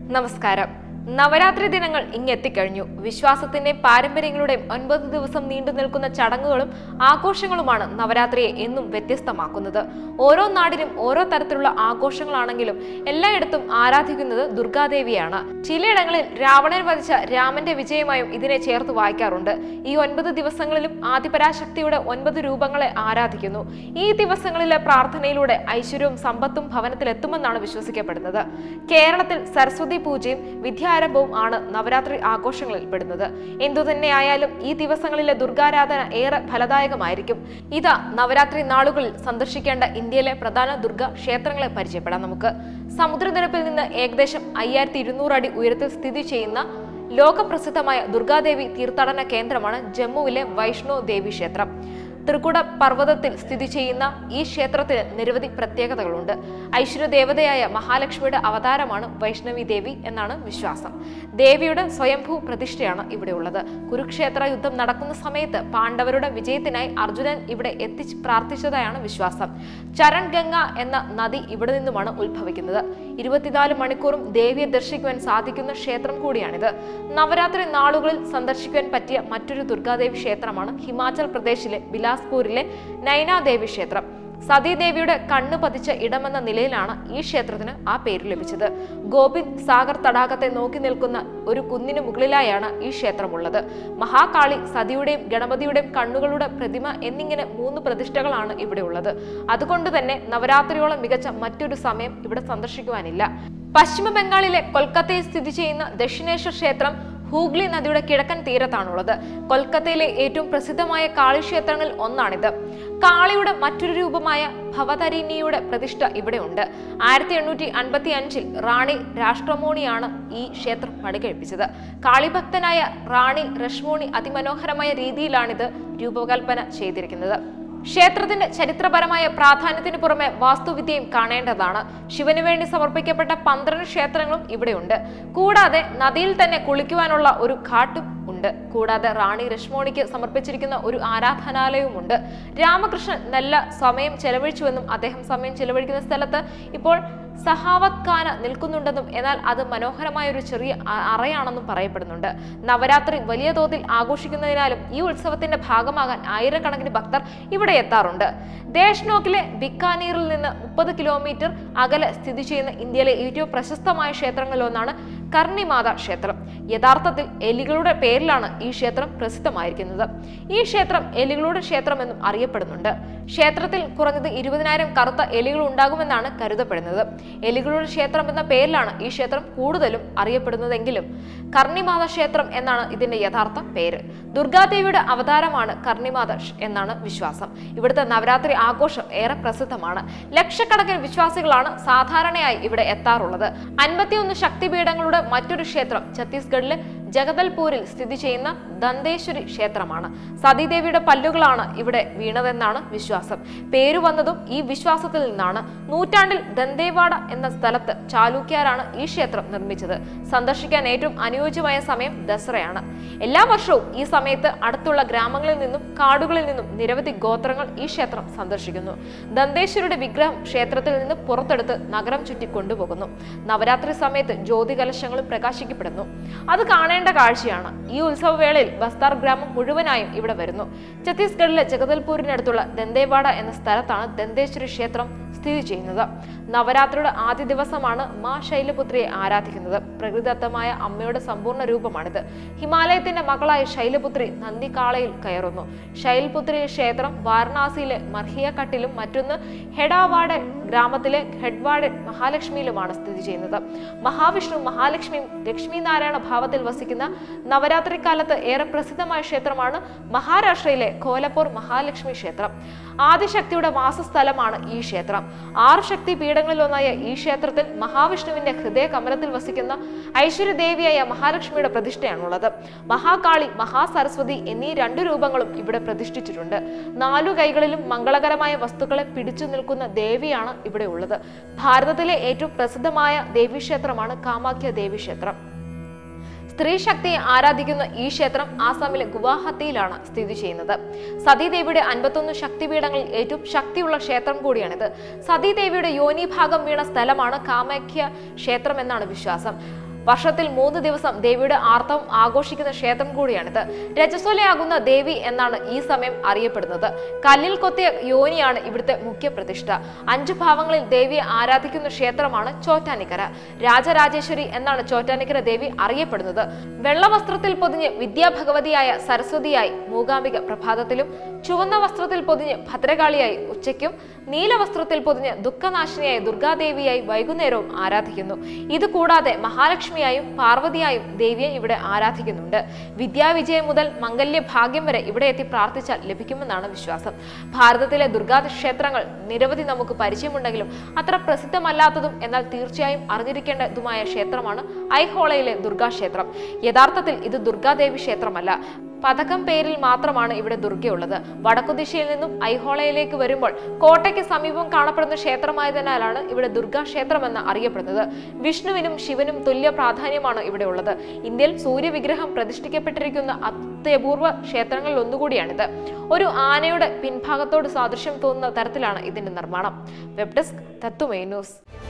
നമസ്കാരം നവരാത്രി ദിനങ്ങൾ ഇങ്ങെത്തിക്കഴിഞ്ഞു വിശ്വാസത്തിന്റെയും പാരമ്പര്യങ്ങളുടെയും ഒൻപത് ദിവസം നീണ്ടു നിൽക്കുന്ന ചടങ്ങുകളും ആഘോഷങ്ങളുമാണ് നവരാത്രിയെ എന്നും വ്യത്യസ്തമാക്കുന്നത് ഓരോ നാടിനും ഓരോ തരത്തിലുള്ള ആഘോഷങ്ങളാണെങ്കിലും എല്ലായിടത്തും ആരാധിക്കുന്നത് ദുർഗാദേവിയാണ് ചിലയിടങ്ങളിൽ രാവണൻ വധിച്ച രാമന്റെ വിജയമായും ഇതിനെ ചേർത്ത് വായിക്കാറുണ്ട് ഈ ഒൻപത് ദിവസങ്ങളിലും ആദിപരാശക്തിയുടെ ഒൻപത് രൂപങ്ങളെ ആരാധിക്കുന്നു ഈ ദിവസങ്ങളിലെ പ്രാർത്ഥനയിലൂടെ ഐശ്വര്യവും സമ്പത്തും ഭവനത്തിലെത്തുമെന്നാണ് വിശ്വസിക്കപ്പെടുന്നത് കേരളത്തിൽ സരസ്വതി പൂജയും വിദ്യാരംഭവും ആണ് നവരാത്രി ആഘോഷങ്ങളിൽ പെടുന്നത് എന്തുതന്നെയായാലും ഈ ദിവസങ്ങളിലെ ദുർഗാരാധന ഏറെ ഫലദായകമായിരിക്കും ഇതാ നവരാത്രി നാളുകളിൽ സന്ദർശിക്കേണ്ട ഇന്ത്യയിലെ പ്രധാന ദുർഗ ക്ഷേത്രങ്ങളെ പരിചയപ്പെടാം നമുക്ക് സമുദ്രനിരപ്പിൽ നിന്ന് ഏകദേശം അയ്യായിരത്തി ഇരുന്നൂറ് അടി ഉയരത്തിൽ സ്ഥിതി ചെയ്യുന്ന ലോകപ്രസിദ്ധമായ ദുർഗാദേവി തീർത്ഥാടന കേന്ദ്രമാണ് ജമ്മുവിലെ വൈഷ്ണോ ദേവി ക്ഷേത്രം തൃക്കുട പർവ്വതത്തിൽ സ്ഥിതി ചെയ്യുന്ന ഈ ക്ഷേത്രത്തിന് നിരവധി പ്രത്യേകതകളുണ്ട് ഐശ്വര്യദേവതയായ മഹാലക്ഷ്മിയുടെ അവതാരമാണ് വൈഷ്ണവി ദേവി എന്നാണ് വിശ്വാസം ദേവിയുടെ സ്വയംഭൂ പ്രതിഷ്ഠയാണ് ഇവിടെയുള്ളത് കുരുക്ഷേത്ര യുദ്ധം നടക്കുന്ന സമയത്ത് പാണ്ഡവരുടെ വിജയത്തിനായി അർജുനൻ ഇവിടെ എത്തിച്ച് പ്രാർത്ഥിച്ചതായാണ് വിശ്വാസം ചരൺ ഗംഗ എന്ന നദി ഇവിടെ നിന്നുമാണ് ഉത്ഭവിക്കുന്നത് ഇരുപത്തിനാല് മണിക്കൂറും ദേവിയെ ദർശിക്കുവാൻ സാധിക്കുന്ന ക്ഷേത്രം കൂടിയാണിത് നവരാത്രി നാളുകളിൽ സന്ദർശിക്കുവാൻ പറ്റിയ മറ്റൊരു ദുർഗാദേവി ക്ഷേത്രമാണ് ഹിമാചൽ പ്രദേശിലെ ബിലാസ്പൂരിലെ നൈനാദേവി ക്ഷേത്രം സതീദേവിയുടെ കണ്ണ് പതിച്ച ഇടമെന്ന നിലയിലാണ് ഈ ക്ഷേത്രത്തിന് ആ പേര് ലഭിച്ചത് ഗോപിന്ദ് സാഗർ തടാകത്തെ നോക്കി നിൽക്കുന്ന ഒരു കുന്നിന് മുകളിലായാണ് ഈ ക്ഷേത്രമുള്ളത് മഹാകാളി സതിയുടെയും ഗണപതിയുടെയും കണ്ണുകളുടെ പ്രതിമ എന്നിങ്ങനെ മൂന്ന് പ്രതിഷ്ഠകളാണ് ഇവിടെ ഉള്ളത് അതുകൊണ്ട് തന്നെ നവരാത്രിയോളം മികച്ച മറ്റൊരു സമയം ഇവിടെ സന്ദർശിക്കുവാനില്ല പശ്ചിമ ബംഗാളിലെ കൊൽക്കത്തയിൽ സ്ഥിതി ചെയ്യുന്ന ദക്ഷിണേശ്വർ ക്ഷേത്രം ഹൂഗ്ലി നദിയുടെ കിഴക്കൻ തീരത്താണുള്ളത് കൊൽക്കത്തയിലെ ഏറ്റവും പ്രസിദ്ധമായ കാളി ക്ഷേത്രങ്ങളിൽ ഒന്നാണിത് കാളിയുടെ മറ്റൊരു രൂപമായ ഭവതരിണിയുടെ പ്രതിഷ്ഠ ഇവിടെയുണ്ട് ആയിരത്തി എണ്ണൂറ്റി അൻപത്തി അഞ്ചിൽ റാണി രാഷ്ട്രമോണിയാണ് ഈ ക്ഷേത്രം പണികഴിപ്പിച്ചത് കാളിഭക്തനായ റാണി രശ്മോണി അതിമനോഹരമായ രീതിയിലാണിത് രൂപകൽപ്പന ചെയ്തിരിക്കുന്നത് ക്ഷേത്രത്തിന്റെ ചരിത്രപരമായ പ്രാധാന്യത്തിന് പുറമെ വാസ്തുവിദ്യയും കാണേണ്ടതാണ് ശിവന് വേണ്ടി സമർപ്പിക്കപ്പെട്ട പന്ത്രണ്ട് ക്ഷേത്രങ്ങളും ഇവിടെയുണ്ട് കൂടാതെ നദിയിൽ തന്നെ കുളിക്കുവാനുള്ള ഒരു ഘാട്ടും ഉണ്ട് കൂടാതെ റാണി രശ്മോണിക്ക് സമർപ്പിച്ചിരിക്കുന്ന ഒരു ആരാധനാലയവുമുണ്ട് രാമകൃഷ്ണൻ നല്ല സമയം ചെലവഴിച്ചുവെന്നും അദ്ദേഹം സമയം ചെലവഴിക്കുന്ന സ്ഥലത്ത് ഇപ്പോൾ സഹാവത് ഖാന നിൽക്കുന്നുണ്ടെന്നും എന്നാൽ അത് മനോഹരമായ ഒരു ചെറിയ അ- അറയാണെന്നും പറയപ്പെടുന്നുണ്ട് നവരാത്രി വലിയ തോതിൽ ആഘോഷിക്കുന്നതിനാലും ഈ ഉത്സവത്തിന്റെ ഭാഗമാകാൻ ആയിരക്കണക്കിന് ഭക്തർ ഇവിടെ എത്താറുണ്ട് ദേശ്നോക്കിലെ ബിക്കാനീറിൽ നിന്ന് മുപ്പത് കിലോമീറ്റർ അകലെ സ്ഥിതി ചെയ്യുന്ന ഇന്ത്യയിലെ ഏറ്റവും പ്രശസ്തമായ ക്ഷേത്രങ്ങളിലൊന്നാണ് കർണിമാത ക്ഷേത്രം യഥാർത്ഥത്തിൽ എലികളുടെ പേരിലാണ് ഈ ക്ഷേത്രം പ്രസിദ്ധമായിരിക്കുന്നത് ഈ ക്ഷേത്രം എലികളുടെ ക്ഷേത്രം എന്നും അറിയപ്പെടുന്നുണ്ട് ക്ഷേത്രത്തിൽ കുറഞ്ഞത് ഇരുപതിനായിരം കറുത്ത എലികൾ ഉണ്ടാകുമെന്നാണ് കരുതപ്പെടുന്നത് എലികളുടെ ക്ഷേത്രം എന്ന പേരിലാണ് ഈ ക്ഷേത്രം കൂടുതലും അറിയപ്പെടുന്നതെങ്കിലും കർണിമാത ക്ഷേത്രം എന്നാണ് ഇതിന്റെ യഥാർത്ഥ പേര് ദുർഗാദേവിയുടെ അവതാരമാണ് കർണിമാത ക്ഷ- എന്നാണ് വിശ്വാസം ഇവിടുത്തെ നവരാത്രി ആഘോഷം ഏറെ പ്രസിദ്ധമാണ് ലക്ഷക്കണക്കിന് വിശ്വാസികളാണ് സാധാരണയായി ഇവിടെ എത്താറുള്ളത് അൻപത്തിയൊന്ന് ശക്തിപീഠങ്ങളുടെ മറ്റൊരു ക്ഷേത്രം ഛത്തീസ്ഗഡിലെ ജഗദൽപൂരിൽ സ്ഥിതി ചെയ്യുന്ന ദന്തേശ്വരി ക്ഷേത്രമാണ് സതീദേവിയുടെ പല്ലുകളാണ് ഇവിടെ വീണതെന്നാണ് വിശ്വാസം പേരു വന്നതും ഈ വിശ്വാസത്തിൽ നിന്നാണ് നൂറ്റാണ്ടിൽ ദന്തേവാഡ എന്ന സ്ഥലത്ത് ചാലൂക്യാരാണ് ഈ ക്ഷേത്രം നിർമ്മിച്ചത് സന്ദർശിക്കാൻ ഏറ്റവും അനുയോജ്യമായ സമയം ദസറയാണ് എല്ലാ വർഷവും ഈ സമയത്ത് അടുത്തുള്ള ഗ്രാമങ്ങളിൽ നിന്നും കാടുകളിൽ നിന്നും നിരവധി ഗോത്രങ്ങൾ ഈ ക്ഷേത്രം സന്ദർശിക്കുന്നു ദന്തേശ്വരിയുടെ വിഗ്രഹം ക്ഷേത്രത്തിൽ നിന്ന് പുറത്തെടുത്ത് നഗരം ചുറ്റി കൊണ്ടുപോകുന്നു നവരാത്രി സമയത്ത് ജ്യോതി കലശങ്ങളും പ്രകാശിക്കപ്പെടുന്നു അത് കാണേണ്ട കാഴ്ചയാണ് ഈ ഉത്സവവേളയിൽ ബസ്താർ ഗ്രാമം മുഴുവനായും ഇവിടെ വരുന്നു ഛത്തീസ്ഗഡിലെ ജഗദൽപൂരിനടുത്തുള്ള ദന്തേവാഡ എന്ന സ്ഥലത്താണ് ദന്തേശ്വരി ക്ഷേത്രം സ്ഥിതി ചെയ്യുന്നത് നവരാത്രിയുടെ ആദ്യ ദിവസമാണ് മാ ശൈലപുത്രിയെ ആരാധിക്കുന്നത് പ്രകൃതിദത്തമായ അമ്മയുടെ സമ്പൂർണ്ണ രൂപമാണിത് ഹിമാലയത്തിന്റെ മകളായ ശൈലപുത്രി നന്ദികാളയിൽ കയറുന്നു ശൈലപുത്രി ക്ഷേത്രം വാരണാസിയിലെ മർഹിയക്കട്ടിലും മറ്റൊന്ന് ഹെഡാവാഡ് ഗ്രാമത്തിലെ ഹെഡ്വാഡ് മഹാലക്ഷ്മിയിലുമാണ് സ്ഥിതി ചെയ്യുന്നത് മഹാവിഷ്ണു മഹാലക്ഷ്മിയും ലക്ഷ്മി നാരായണ ഭാവത്തിൽ വസിക്കുന്ന നവരാത്രി കാലത്ത് ഏറെ പ്രസിദ്ധമായ ക്ഷേത്രമാണ് മഹാരാഷ്ട്രയിലെ കോലപ്പൂർ മഹാലക്ഷ്മി ക്ഷേത്രം ആദിശക്തിയുടെ വാസസ്ഥലമാണ് ഈ ക്ഷേത്രം ആറ് ശക്തി പീഠങ്ങളിലൊന്നായ ഈ ക്ഷേത്രത്തിൽ മഹാവിഷ്ണുവിന്റെ ഹൃദയ കമലത്തിൽ വസിക്കുന്ന ഐശ്വര്യദേവിയായ മഹാലക്ഷ്മിയുടെ പ്രതിഷ്ഠയാണുള്ളത് മഹാകാളി മഹാസരസ്വതി എന്നീ രണ്ടു രൂപങ്ങളും ഇവിടെ പ്രതിഷ്ഠിച്ചിട്ടുണ്ട് നാലു കൈകളിലും മംഗളകരമായ വസ്തുക്കളെ പിടിച്ചു നിൽക്കുന്ന ദേവിയാണ് ഇവിടെ ഉള്ളത് ഭാരതത്തിലെ ഏറ്റവും പ്രസിദ്ധമായ ദേവീക്ഷേത്രമാണ് കാമാഖ്യ ദേവീക്ഷേത്രം സ്ത്രീ ശക്തിയെ ആരാധിക്കുന്ന ഈ ക്ഷേത്രം ആസാമിലെ ഗുവാഹത്തിയിലാണ് സ്ഥിതി ചെയ്യുന്നത് സതീദേവിയുടെ അൻപത്തൊന്ന് ശക്തിപീഠങ്ങളിൽ ഏറ്റവും ശക്തിയുള്ള ക്ഷേത്രം കൂടിയാണിത് സതീദേവിയുടെ യോനി ഭാഗം വീണ സ്ഥലമാണ് കാമാഖ്യ ക്ഷേത്രം എന്നാണ് വിശ്വാസം വർഷത്തിൽ മൂന്ന് ദിവസം ദേവിയുടെ ആർത്തവം ആഘോഷിക്കുന്ന ക്ഷേത്രം കൂടിയാണിത് രജസ്വലയാകുന്ന ദേവി എന്നാണ് ഈ സമയം അറിയപ്പെടുന്നത് കല്ലിൽ കൊത്തിയ യോനിയാണ് ഇവിടുത്തെ മുഖ്യ പ്രതിഷ്ഠ അഞ്ചു ഭാവങ്ങളിൽ ദേവിയെ ആരാധിക്കുന്ന ക്ഷേത്രമാണ് ചോറ്റാനിക്കര രാജരാജേശ്വരി എന്നാണ് ചോറ്റാനിക്കര ദേവി അറിയപ്പെടുന്നത് വെള്ളവസ്ത്രത്തിൽ പൊതിഞ്ഞ് വിദ്യാഭഗവതിയായ സരസ്വതിയായി മൂകാംബിക പ്രഭാതത്തിലും ചുവന്ന വസ്ത്രത്തിൽ പൊതിഞ്ഞ് ഭദ്രകാളിയായി ഉച്ചയ്ക്കും നീലവസ്ത്രത്തിൽ പൊതിഞ്ഞ് ദുഃഖനാശിനിയായ ദുർഗാദേവിയായി വൈകുന്നേരവും ആരാധിക്കുന്നു ഇത് കൂടാതെ മഹാലക്ഷ്മിയായും പാർവതിയായും ദേവിയെ ഇവിടെ ആരാധിക്കുന്നുണ്ട് വിദ്യാവിജയം മുതൽ മംഗല്യ ഭാഗ്യം വരെ ഇവിടെ എത്തി പ്രാർത്ഥിച്ചാൽ ലഭിക്കുമെന്നാണ് വിശ്വാസം ഭാരതത്തിലെ ദുർഗാ ക്ഷേത്രങ്ങൾ നിരവധി നമുക്ക് പരിചയമുണ്ടെങ്കിലും അത്ര പ്രസിദ്ധമല്ലാത്തതും എന്നാൽ തീർച്ചയായും അറിഞ്ഞിരിക്കേണ്ടതുമായ ക്ഷേത്രമാണ് ഐഹോളയിലെ ദുർഗാക്ഷേത്രം യഥാർത്ഥത്തിൽ ഇത് ദുർഗാദേവി ക്ഷേത്രമല്ല പതക്കം പേരിൽ മാത്രമാണ് ഇവിടെ ദുർഗയുള്ളത് വടക്കുദിശയിൽ നിന്നും ഐഹോളയിലേക്ക് വരുമ്പോൾ കോട്ടയ്ക്ക് സമീപം കാണപ്പെടുന്ന ക്ഷേത്രമായതിനാലാണ് ഇവിടെ ദുർഗാ ക്ഷേത്രമെന്ന് അറിയപ്പെടുന്നത് വിഷ്ണുവിനും ശിവനും തുല്യ പ്രാധാന്യമാണ് ഇവിടെ ഉള്ളത് ഇന്ത്യയിൽ സൂര്യവിഗ്രഹം പ്രതിഷ്ഠിക്കപ്പെട്ടിരിക്കുന്ന അത്യപൂർവ ക്ഷേത്രങ്ങളിൽ ഒന്നുകൂടിയാണിത് ഒരു ആനയുടെ പിൻഭാഗത്തോട് സാദൃശ്യം തോന്നുന്ന തരത്തിലാണ് ഇതിന്റെ നിർമ്മാണം വെബ് ഡെസ്ക് തത്തുമേ ന്യൂസ്